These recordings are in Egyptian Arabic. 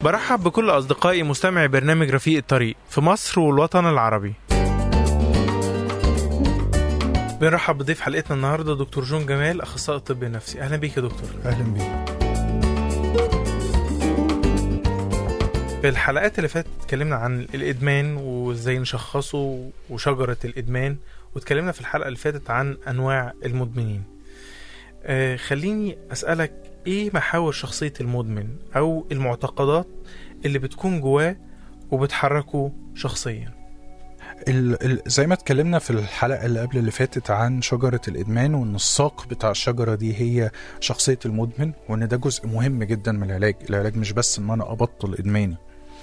برحب بكل أصدقائي مستمعي برنامج رفيق الطريق في مصر والوطن العربي بنرحب بضيف حلقتنا النهاردة دكتور جون جمال أخصائي طب نفسي أهلا بيك يا دكتور اهلا بيك في الحلقات اللي فاتت اتكلمنا عن الإدمان وإزاي نشخصه وشجرة الإدمان واتكلمنا في الحلقة اللي فاتت عن أنواع المدمنين آه خليني أسألك إيه محاور شخصية المدمن أو المعتقدات اللي بتكون جواه وبتحركه شخصيا ال ال زي ما اتكلمنا في الحلقه اللي قبل اللي فاتت عن شجره الادمان وان الساق بتاع الشجره دي هي شخصيه المدمن وان ده جزء مهم جدا من العلاج العلاج مش بس ان انا ابطل ادماني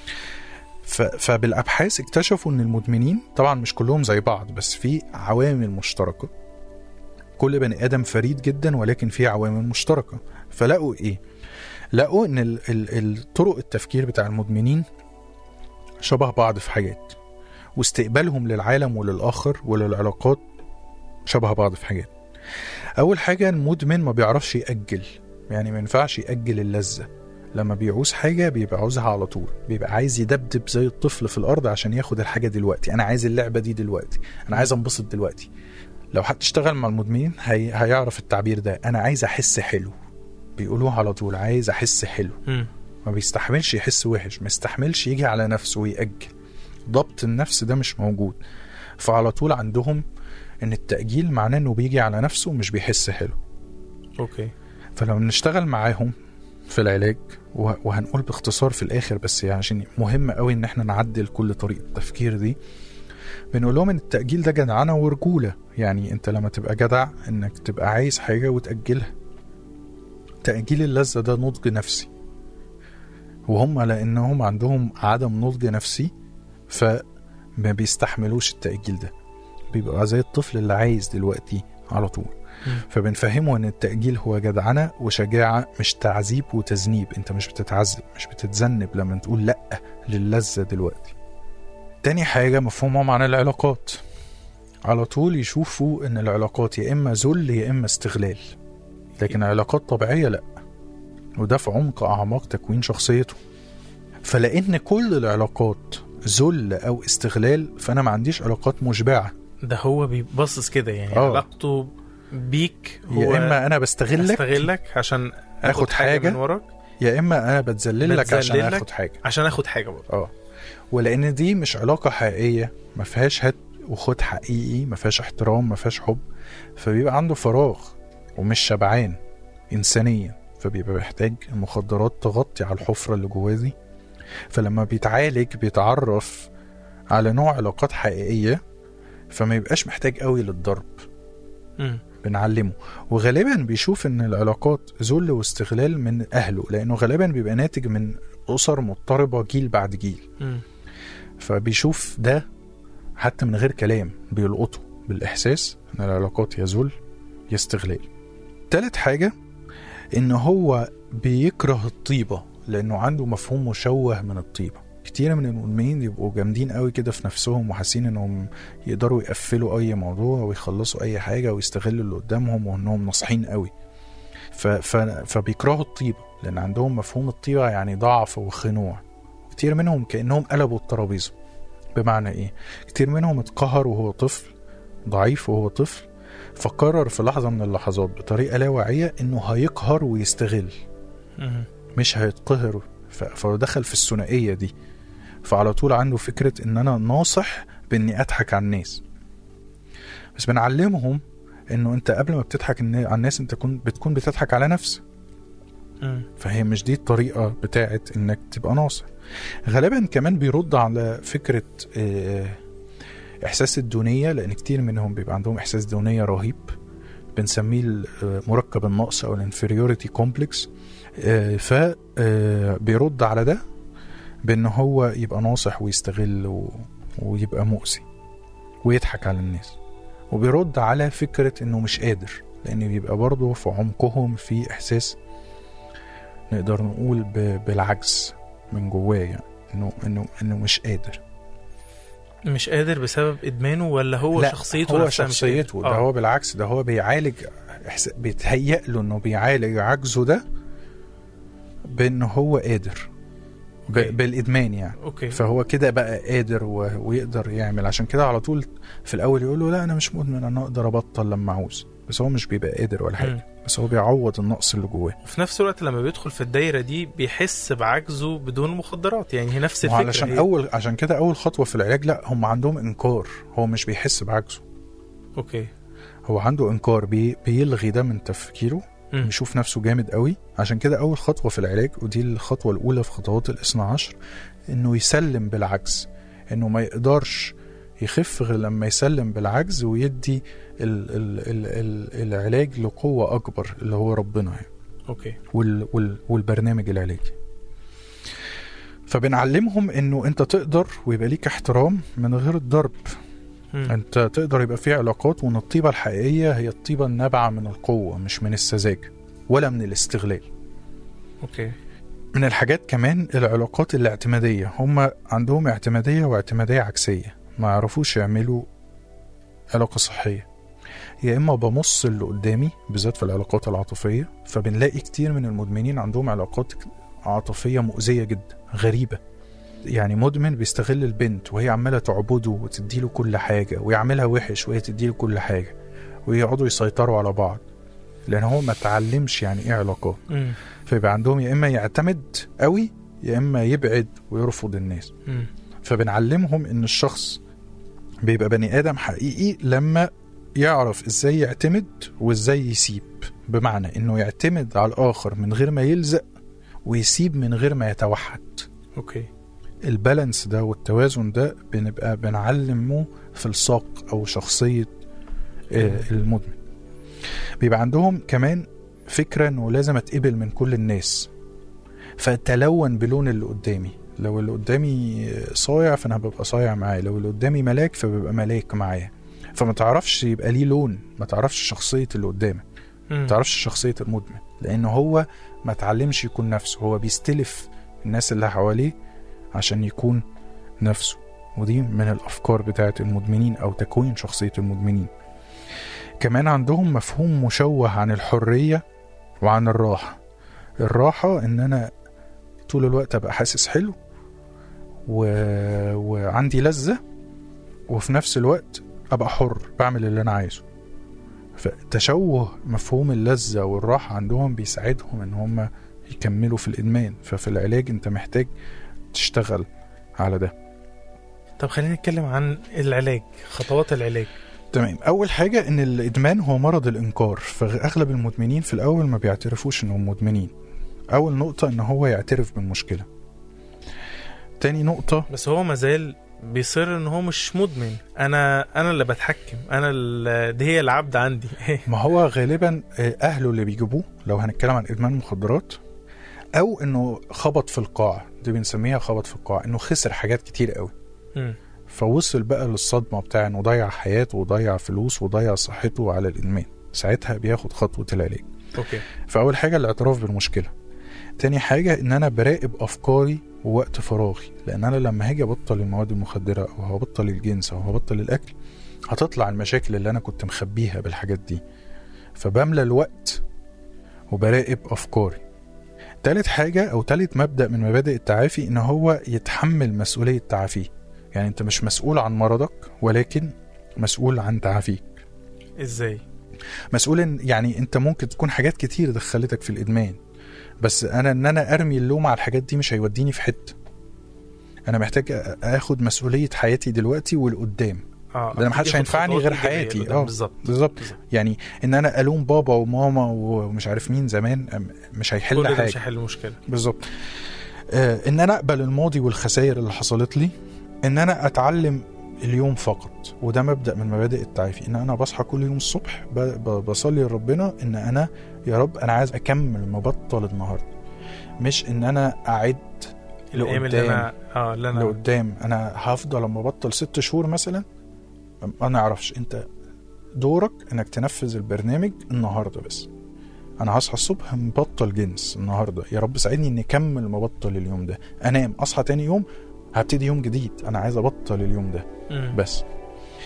ف فبالابحاث اكتشفوا ان المدمنين طبعا مش كلهم زي بعض بس في عوامل مشتركه كل بني ادم فريد جدا ولكن في عوامل مشتركه فلقوا ايه لقوا ان ال ال الطرق التفكير بتاع المدمنين شبه بعض في حاجات واستقبالهم للعالم وللآخر وللعلاقات شبه بعض في حاجات أول حاجة المدمن ما بيعرفش يأجل يعني ما ينفعش يأجل اللذة لما بيعوز حاجة بيبقى عاوزها على طول بيبقى عايز يدبدب زي الطفل في الأرض عشان ياخد الحاجة دلوقتي أنا عايز اللعبة دي دلوقتي أنا عايز أنبسط دلوقتي لو حد اشتغل مع المدمنين هي... هيعرف التعبير ده أنا عايز أحس حلو بيقولوه على طول عايز أحس حلو مم. ما بيستحملش يحس وحش ما يستحملش يجي على نفسه ويأجل ضبط النفس ده مش موجود فعلى طول عندهم ان التأجيل معناه انه بيجي على نفسه مش بيحس حلو أوكي فلو نشتغل معاهم في العلاج وه- وهنقول باختصار في الاخر بس يعني عشان مهم قوي ان احنا نعدل كل طريقه التفكير دي بنقول لهم ان التأجيل ده جدعنه ورجوله يعني انت لما تبقى جدع انك تبقى عايز حاجه وتأجلها تأجيل اللذة ده نضج نفسي وهم لانهم عندهم عدم نضج نفسي فما بيستحملوش التأجيل ده بيبقى زي الطفل اللي عايز دلوقتي على طول مم. فبنفهمه ان التأجيل هو جدعنة وشجاعة مش تعذيب وتذنيب انت مش بتتعذب مش بتتذنب لما تقول لأ للذة دلوقتي تاني حاجة مفهومهم عن العلاقات على طول يشوفوا ان العلاقات يا اما ذل يا اما استغلال لكن علاقات طبيعية لأ وده في عمق أعماق تكوين شخصيته فلأن كل العلاقات ذل أو استغلال فأنا ما عنديش علاقات مشبعة ده هو بيبصص كده يعني آه. علاقته بيك هو يا إما أنا بستغلك استغلك عشان آخد اخد حاجة, حاجة. من وراك يا إما أنا بتذللك عشان بتذللك. آخد حاجة عشان اخد حاجة برضه اه ولان دي مش علاقه حقيقيه ما فيهاش هات وخد حقيقي ما فيهاش احترام ما فيهاش حب فبيبقى عنده فراغ ومش شبعان انسانيا فبيبقى محتاج المخدرات تغطي على الحفره اللي جواه دي فلما بيتعالج بيتعرف على نوع علاقات حقيقيه فما يبقاش محتاج قوي للضرب مم. بنعلمه وغالبا بيشوف ان العلاقات ذل واستغلال من اهله لانه غالبا بيبقى ناتج من اسر مضطربه جيل بعد جيل مم. فبيشوف ده حتى من غير كلام بيلقطه بالإحساس إن العلاقات يا ذل يا استغلال تالت حاجة إن هو بيكره الطيبة لأنه عنده مفهوم مشوه من الطيبة كتير من المدمنين يبقوا جامدين قوي كده في نفسهم وحاسين انهم يقدروا يقفلوا اي موضوع ويخلصوا اي حاجه ويستغلوا اللي قدامهم وانهم ناصحين قوي ف... ف... فبيكرهوا الطيبه لان عندهم مفهوم الطيبه يعني ضعف وخنوع كتير منهم كانهم قلبوا الترابيزه بمعنى ايه كتير منهم اتقهر وهو طفل ضعيف وهو طفل فقرر في لحظه من اللحظات بطريقه لا واعيه انه هيقهر ويستغل مم. مش هيتقهر ف- فدخل في الثنائيه دي فعلى طول عنده فكره ان انا ناصح باني اضحك على الناس بس بنعلمهم انه انت قبل ما بتضحك النا- على الناس انت كن بتكون بتضحك على نفسك مم. فهي مش دي الطريقة بتاعت انك تبقى ناصح غالبا كمان بيرد على فكرة آه، احساس الدونية لان كتير منهم بيبقى عندهم احساس دونية رهيب بنسميه ال- آه، مركب النقص او الانفيريوريتي كومبلكس فبيرد على ده بان هو يبقى ناصح ويستغل و... ويبقى مؤذي ويضحك على الناس وبيرد على فكرة انه مش قادر لان بيبقى برضه في عمقهم في احساس نقدر نقول ب... بالعجز من جواه يعني انه انه انه مش قادر مش قادر بسبب ادمانه ولا هو لا شخصيته هو نفسها مش شخصيته قادر؟ ده آه. هو بالعكس ده هو بيعالج إحس... بيتهيأ له انه بيعالج عجزه ده بان هو قادر ب- أوكي. بالادمان يعني اوكي فهو كده بقى قادر و... ويقدر يعمل عشان كده على طول في الاول يقول له لا انا مش مدمن انا اقدر ابطل لما اعوز بس هو مش بيبقى قادر ولا حاجه مم. بس هو بيعوض النقص اللي جواه وفي نفس الوقت لما بيدخل في الدايره دي بيحس بعجزه بدون مخدرات يعني هي نفس الفكره وعلشان هي. اول عشان كده اول خطوه في العلاج لا هم عندهم انكار هو مش بيحس بعجزه اوكي هو عنده انكار بي... بيلغي ده من تفكيره مم. بيشوف نفسه جامد قوي عشان كده اول خطوه في العلاج ودي الخطوه الاولى في خطوات الاثنى عشر انه يسلم بالعجز انه ما يقدرش يخف غير لما يسلم بالعجز ويدي ال ال ال ال العلاج لقوه اكبر اللي هو ربنا يعني اوكي وال وال والبرنامج العلاجي فبنعلمهم انه انت تقدر ويبقى ليك احترام من غير الضرب مم. انت تقدر يبقى في علاقات وان الطيبه الحقيقيه هي الطيبه النابعه من القوه مش من السذاجه ولا من الاستغلال اوكي من الحاجات كمان العلاقات الاعتماديه هم عندهم اعتماديه واعتماديه عكسيه ما يعرفوش يعملوا علاقه صحيه يا اما بمص اللي قدامي بالذات في العلاقات العاطفيه فبنلاقي كتير من المدمنين عندهم علاقات عاطفيه مؤذيه جدا غريبه يعني مدمن بيستغل البنت وهي عماله تعبده وتديله كل حاجه ويعملها وحش وهي تديله كل حاجه ويقعدوا يسيطروا على بعض لان هو ما اتعلمش يعني ايه علاقات مم. فيبقى عندهم يا اما يعتمد قوي يا اما يبعد ويرفض الناس مم. فبنعلمهم ان الشخص بيبقى بني ادم حقيقي لما يعرف ازاي يعتمد وازاي يسيب بمعنى انه يعتمد على الاخر من غير ما يلزق ويسيب من غير ما يتوحد اوكي البالانس ده والتوازن ده بنبقى بنعلمه في الساق او شخصيه آه، المدمن بيبقى عندهم كمان فكره انه لازم اتقبل من كل الناس فتلون بلون اللي قدامي لو اللي قدامي صايع فانا ببقى صايع معاه لو اللي قدامي ملاك فببقى ملاك معاه فما تعرفش يبقى ليه لون ما تعرفش شخصيه اللي قدامك مم. ما تعرفش شخصيه المدمن لان هو ما اتعلمش يكون نفسه هو بيستلف الناس اللي حواليه عشان يكون نفسه ودي من الافكار بتاعه المدمنين او تكوين شخصيه المدمنين كمان عندهم مفهوم مشوه عن الحريه وعن الراحه الراحه ان انا طول الوقت ابقى حاسس حلو و... وعندي لذه وفي نفس الوقت ابقى حر بعمل اللي انا عايزه فتشوه مفهوم اللذة والراحة عندهم بيساعدهم ان هم يكملوا في الادمان ففي العلاج انت محتاج تشتغل على ده طب خلينا نتكلم عن العلاج خطوات العلاج تمام اول حاجة ان الادمان هو مرض الانكار فاغلب المدمنين في الاول ما بيعترفوش انهم مدمنين اول نقطة ان هو يعترف بالمشكلة تاني نقطة بس هو مازال بيصر ان هو مش مدمن انا انا اللي بتحكم انا اللي دي هي العبد عندي ما هو غالبا آه، اهله اللي بيجيبوه لو هنتكلم عن ادمان مخدرات او انه خبط في القاع دي بنسميها خبط في القاع انه خسر حاجات كتير قوي مم. فوصل بقى للصدمه بتاع انه ضيع حياته وضيع فلوس وضيع صحته على الادمان ساعتها بياخد خطوه العلاج اوكي فاول حاجه الاعتراف بالمشكله تاني حاجه ان انا براقب افكاري ووقت فراغي لان انا لما هاجي ابطل المواد المخدره او هبطل الجنس او هبطل الاكل هتطلع المشاكل اللي انا كنت مخبيها بالحاجات دي فبملى الوقت وبراقب افكاري تالت حاجة أو تالت مبدأ من مبادئ التعافي إن هو يتحمل مسؤولية تعافيه يعني أنت مش مسؤول عن مرضك ولكن مسؤول عن تعافيك ازاي مسؤول إن يعني انت ممكن تكون حاجات كتير دخلتك في الادمان بس انا ان انا ارمي اللوم على الحاجات دي مش هيوديني في حته انا محتاج أ- اخد مسؤوليه حياتي دلوقتي والقدام اه لأن محدش ياخد هينفعني خطوات غير إيجابية حياتي. لقدام. آه. بالظبط بالظبط بالظبط. يعني ان انا الوم بابا وماما ومش عارف مين زمان أم- مش كل هيحل ده حاجه مش هيحل المشكله بالظبط آه ان انا اقبل الماضي والخسائر اللي حصلت لي ان انا اتعلم اليوم فقط وده مبدا من مبادئ التعافي ان انا بصحى كل يوم الصبح ب- ب- بصلي لربنا ان انا يا رب انا عايز اكمل مبطل النهارده مش ان انا اعد الايام اللي لقدام. انا اه اللي انا لقدام انا هفضل لما ابطل ست شهور مثلا ما نعرفش انت دورك انك تنفذ البرنامج النهارده بس انا هصحى الصبح مبطل جنس النهارده يا رب ساعدني اني اكمل مبطل اليوم ده انام اصحى تاني يوم هبتدي يوم جديد انا عايز ابطل اليوم ده مم. بس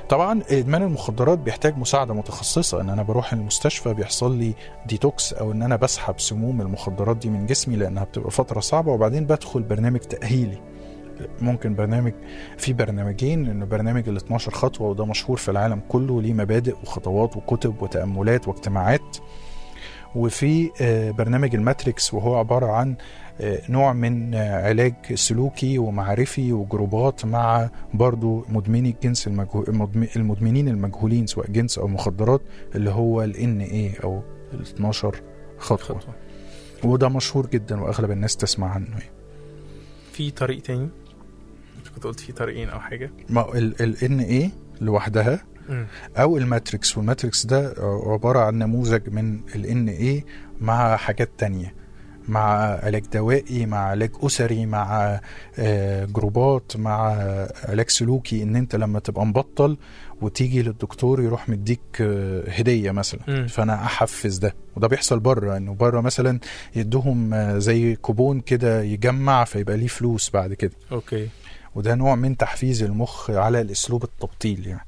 طبعا ادمان المخدرات بيحتاج مساعده متخصصه ان انا بروح المستشفى بيحصل لي ديتوكس او ان انا بسحب سموم المخدرات دي من جسمي لانها بتبقى فتره صعبه وبعدين بدخل برنامج تاهيلي ممكن برنامج في برنامجين انه برنامج ال 12 خطوه وده مشهور في العالم كله ليه مبادئ وخطوات وكتب وتاملات واجتماعات وفي آه، برنامج الماتريكس وهو عباره عن آه، نوع من آه، علاج سلوكي ومعرفي وجروبات مع برضو مدمني الجنس المجهو... المدم- المدمنين المجهولين سواء جنس او مخدرات اللي هو ال NA او ال 12 خطوه خطوة. وده مشهور جدا واغلب الناس تسمع عنه يعني. في طريق تاني مش كنت قلت في طريقين او حاجه ما ال ال NA لوحدها مم. او الماتريكس والماتريكس ده عباره عن نموذج من ال NA مع حاجات تانية مع علاج دوائي مع علاج اسري مع آه، جروبات مع علاج سلوكي ان انت لما تبقى مبطل وتيجي للدكتور يروح مديك آه، هديه مثلا مم. فانا احفز ده وده بيحصل بره انه بره مثلا يدوهم آه، زي كوبون كده يجمع فيبقى ليه فلوس بعد كده اوكي وده نوع من تحفيز المخ على الاسلوب التبطيل يعني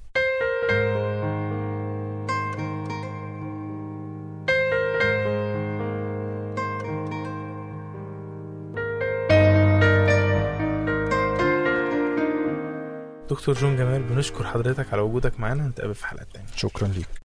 دكتور جون جمال بنشكر حضرتك على وجودك معانا نتقابل في حلقه تانية شكرا ليك